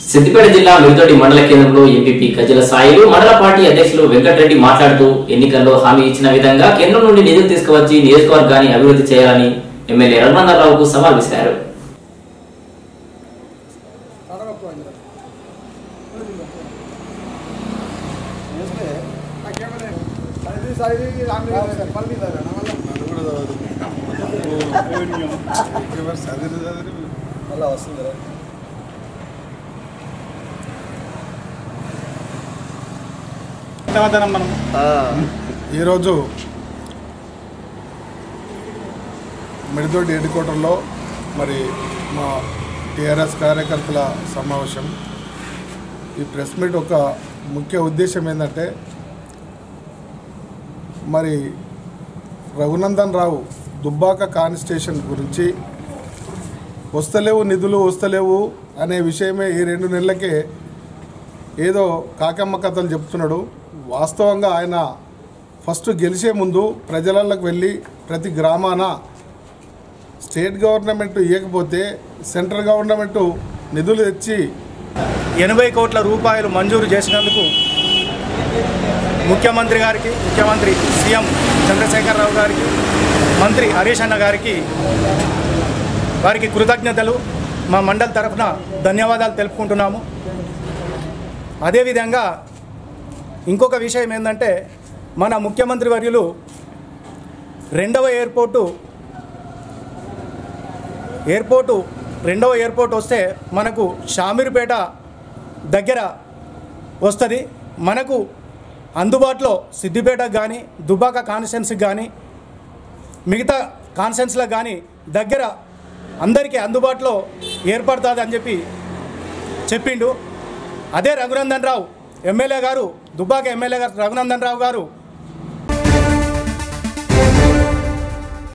సిద్దిపేట జిల్లా మిరుతోటి మండల కేంద్రంలో ఎంపీపీ గజల సాయిలు మండల పార్టీ అధ్యక్షులు వెంకటరెడ్డి మాట్లాడుతూ ఎన్నికల్లో హామీ ఇచ్చిన విధంగా కేంద్రం నుండి నిధులు తీసుకువచ్చి నియోజకవర్గాన్ని అభివృద్ధి చేయాలని ఎమ్మెల్యే రఘునందనరావుకు సవాల్ విసిరారు మళ్ళా వస్తుందిరా సమాధానం మనం ఈరోజు మిడిదొడ్డి హెడ్ క్వార్టర్లో మరి మా టీఆర్ఎస్ కార్యకర్తల సమావేశం ఈ ప్రెస్ మీట్ ఒక ముఖ్య ఉద్దేశం ఏంటంటే మరి రఘునందన్ రావు దుబ్బాక కాన్స్టేషన్ గురించి వస్తలేవు నిధులు వస్తలేవు అనే విషయమే ఈ రెండు నెలలకే ఏదో కాకమ్మ కథలు చెప్తున్నాడు వాస్తవంగా ఆయన ఫస్ట్ గెలిచే ముందు ప్రజలలోకి వెళ్ళి ప్రతి గ్రామాన స్టేట్ గవర్నమెంట్ ఇవ్వకపోతే సెంట్రల్ గవర్నమెంట్ నిధులు తెచ్చి ఎనభై కోట్ల రూపాయలు మంజూరు చేసినందుకు ముఖ్యమంత్రి గారికి ముఖ్యమంత్రి సీఎం చంద్రశేఖరరావు గారికి మంత్రి హరీష్ అన్న గారికి వారికి కృతజ్ఞతలు మా మండలి తరఫున ధన్యవాదాలు తెలుపుకుంటున్నాము అదేవిధంగా ఇంకొక విషయం ఏంటంటే మన ముఖ్యమంత్రి వర్యులు రెండవ ఎయిర్పోర్టు ఎయిర్పోర్టు రెండవ ఎయిర్పోర్ట్ వస్తే మనకు షామీర్పేట దగ్గర వస్తుంది మనకు అందుబాటులో సిద్దిపేటకు కానీ దుబాక కాన్స్టెన్సీకి కానీ మిగతా కాన్స్టెన్స్లకు కానీ దగ్గర అందరికీ అందుబాటులో ఏర్పడుతుంది అని చెప్పి చెప్పిండు అదే రఘునందన్ రావు ఎమ్మెల్యే గారు దుబ్బాక ఎమ్మెల్యే గారు రఘునందన్ రావు గారు